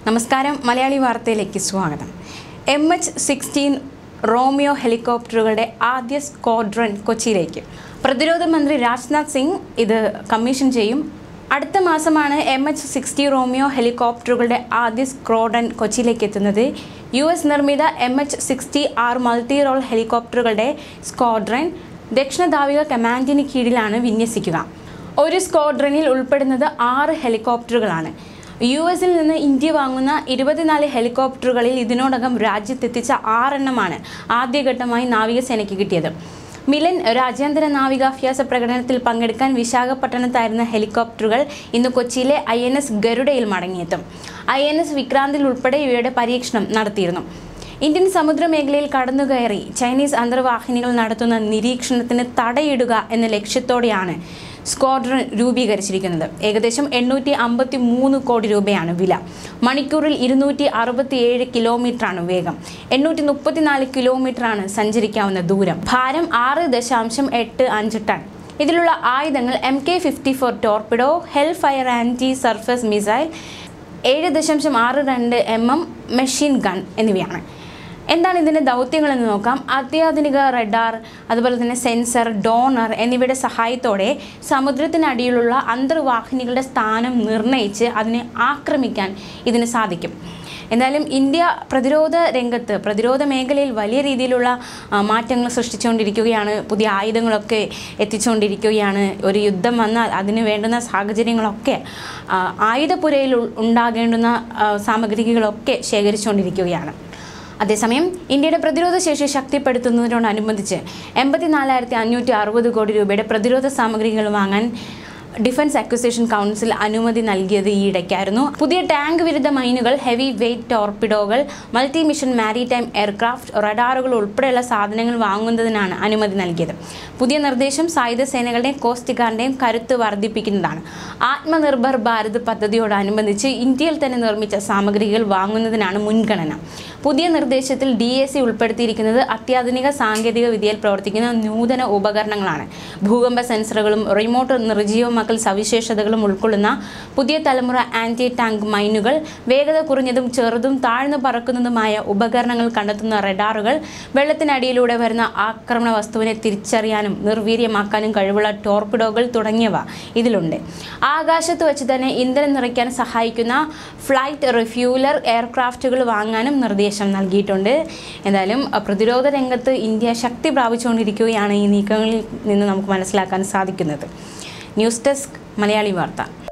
നമസ്കാരം മലയാളി വാർത്തയിലേക്ക് സ്വാഗതം എം എച്ച് സിക്സ്റ്റീൻ റോമിയോ ഹെലികോപ്റ്ററുകളുടെ ആദ്യ സ്ക്വാഡ്രൺ കൊച്ചിയിലേക്ക് പ്രതിരോധ മന്ത്രി രാജ്നാഥ് സിംഗ് ഇത് കമ്മീഷൻ ചെയ്യും അടുത്ത മാസമാണ് എം എച്ച് സിക്സ്റ്റി റോമിയോ ഹെലികോപ്റ്ററുകളുടെ ആദ്യ സ്ക്വാഡ്രൺ കൊച്ചിയിലേക്ക് എത്തുന്നത് യു എസ് നിർമ്മിത M H sixty R multi role ഹെലികോപ്റ്ററുകളുടെ സ്ക്വാഡ്രൺ ദക്ഷിണ നാവിക കമാൻഡിന് കീഴിലാണ് വിന്യസിക്കുക ഒരു സ്ക്വാഡ്രനിൽ ഉൾപ്പെടുന്നത് ആറ് ഹെലികോപ്റ്ററുകളാണ് യു എസിൽ നിന്ന് ഇന്ത്യ വാങ്ങുന്ന ഇരുപത്തിനാല് ഹെലികോപ്റ്ററുകളിൽ ഇതിനോടകം രാജ്യത്തെത്തിച്ച ആറെണ്ണമാണ് ആദ്യഘട്ടമായി നാവികസേനയ്ക്ക് കിട്ടിയത് മിലൻ രാജ്യാന്തര നാവികാഭ്യാസ പ്രകടനത്തിൽ പങ്കെടുക്കാൻ വിശാഖപട്ടണത്തായിരുന്ന ഹെലികോപ്റ്ററുകൾ ഇന്ന് കൊച്ചിയിലെ ഐ എൻ എസ് ഗരുഡയിൽ മടങ്ങിയെത്തും ഐ എൻ എസ് വിക്രാന്തിൽ ഉൾപ്പെടെ ഇവയുടെ പരീക്ഷണം നടത്തിയിരുന്നു ഇന്ത്യൻ സമുദ്രമേഖലയിൽ കടന്നുകയറി ചൈനീസ് അന്തർവാഹിനികൾ നടത്തുന്ന നിരീക്ഷണത്തിന് തടയിടുക എന്ന ലക്ഷ്യത്തോടെയാണ് സ്ക്വാഡ്രൺ രൂപീകരിച്ചിരിക്കുന്നത് ഏകദേശം എണ്ണൂറ്റി അമ്പത്തി മൂന്ന് കോടി രൂപയാണ് വില മണിക്കൂറിൽ ഇരുന്നൂറ്റി അറുപത്തിയേഴ് കിലോമീറ്ററാണ് വേഗം എണ്ണൂറ്റി മുപ്പത്തിനാല് കിലോമീറ്ററാണ് സഞ്ചരിക്കാവുന്ന ദൂരം ഭാരം ആറ് ദശാംശം എട്ട് അഞ്ച് ടൺ ഇതിലുള്ള ആയുധങ്ങൾ M K fifty four torpedo Hellfire anti surface missile ഏഴ് ദശാംശം ആറ് രണ്ട് എം എം മെഷീൻ ഗൺ എന്നിവയാണ് എന്താണ് ഇതിൻ്റെ ദൗത്യങ്ങളെന്ന് നോക്കാം അത്യാധുനിക റഡാർ അതുപോലെ തന്നെ സെൻസർ ഡോണർ എന്നിവയുടെ സഹായത്തോടെ സമുദ്രത്തിനടിയിലുള്ള അന്തർവാഹിനികളുടെ സ്ഥാനം നിർണ്ണയിച്ച് അതിനെ ആക്രമിക്കാൻ ഇതിന് സാധിക്കും എന്തായാലും ഇന്ത്യ പ്രതിരോധ രംഗത്ത് പ്രതിരോധ മേഖലയിൽ വലിയ രീതിയിലുള്ള ആ, മാറ്റങ്ങൾ സൃഷ്ടിച്ചുകൊണ്ടിരിക്കുകയാണ് പുതിയ ആയുധങ്ങളൊക്കെ എത്തിച്ചുകൊണ്ടിരിക്കുകയാണ് ഒരു യുദ്ധം വന്നാൽ അതിന് വേണ്ടുന്ന സാഹചര്യങ്ങളൊക്കെ ആ, ആയുധപ്പുരയിൽ ഉ- ഉണ്ടാകേണ്ടുന്ന ആ, സാമഗ്രികളൊക്കെ ശേഖരിച്ചുകൊണ്ടിരിക്കുകയാണ് അതേസമയം ഇന്ത്യയുടെ പ്രതിരോധ ശേഷി ശക്തിപ്പെടുത്തുന്നതിനോടനുബന്ധിച്ച് എൺപത്തിനാലായിരത്തി അഞ്ഞൂറ്റി അറുപത് കോടി രൂപയുടെ പ്രതിരോധ സാമഗ്രികൾ വാങ്ങാൻ ഡിഫൻസ് അക്വിസിഷൻ കൗൺസിൽ അനുമതി നൽകിയത് ഈയിടയ്ക്കായിരുന്നു പുതിയ ടാങ്ക് വിരുദ്ധ മൈനുകൾ ഹെവി വെയ്റ്റ് ടോർപിഡോകൾ മൾട്ടി മിഷൻ മാരിടൈം എയർക്രാഫ്റ്റ് റഡാറുകൾ ഉൾപ്പെടെയുള്ള സാധനങ്ങൾ വാങ്ങുന്നതിനാണ് അനുമതി നൽകിയത് പുതിയ നിർദ്ദേശം സായുധ സേനകളുടെയും കോസ്റ്റ് ഗാർഡിന്റെയും കരുത്ത് വർദ്ധിപ്പിക്കുന്നതാണ് ആത്മനിർഭർ ഭാരത് പദ്ധതിയോടനുബന്ധിച്ച് ഇന്ത്യയിൽ തന്നെ നിർമ്മിച്ച സാമഗ്രികൾ വാങ്ങുന്നതിനാണ് മുൻഗണന പുതിയ നിർദ്ദേശത്തിൽ ഡി എ സി ഉൾപ്പെടുത്തിയിരിക്കുന്നത് അത്യാധുനിക സാങ്കേതിക വിദ്യയിൽ പ്രവർത്തിക്കുന്ന നൂതന ഉപകരണങ്ങളാണ് ഭൂകമ്പ സെൻസറുകളും റിമോട്ട് നിർജ്ജീവമാക്കൽ സവിശേഷതകളും ഉൾക്കൊള്ളുന്ന പുതിയ തലമുറ ആന്റി ടാങ്ക് മൈനുകൾ വേഗത കുറഞ്ഞതും ചെറുതും താഴ്ന്നു പറക്കുന്നതുമായ ഉപകരണങ്ങൾ കണ്ടെത്തുന്ന റഡാറുകൾ വെള്ളത്തിനടിയിലൂടെ വരുന്ന ആക്രമണ വസ്തുവിനെ തിരിച്ചറിയാനും നിർവീര്യമാക്കാനും കഴിവുള്ള ടോർപിഡോകൾ തുടങ്ങിയവ ഇതിലുണ്ട് ആകാശത്ത് വെച്ച് തന്നെ ഇന്ധനം നിറയ്ക്കാൻ സഹായിക്കുന്ന ഫ്ലൈറ്റ് റിഫ്യൂലർ എയർക്രാഫ്റ്റുകൾ വാങ്ങാനും നിർദ്ദേശം നൽകിയിട്ടുണ്ട് എന്തായാലും അഹ്, പ്രതിരോധ രംഗത്ത് ഇന്ത്യ ശക്തി പ്രാപിച്ചുകൊണ്ടിരിക്കുകയാണ് ഈ നീക്കങ്ങളിൽ നിന്ന് നമുക്ക് മനസ്സിലാക്കാൻ സാധിക്കുന്നത് ന്യൂസ് ഡെസ്ക് മലയാളി വാർത്ത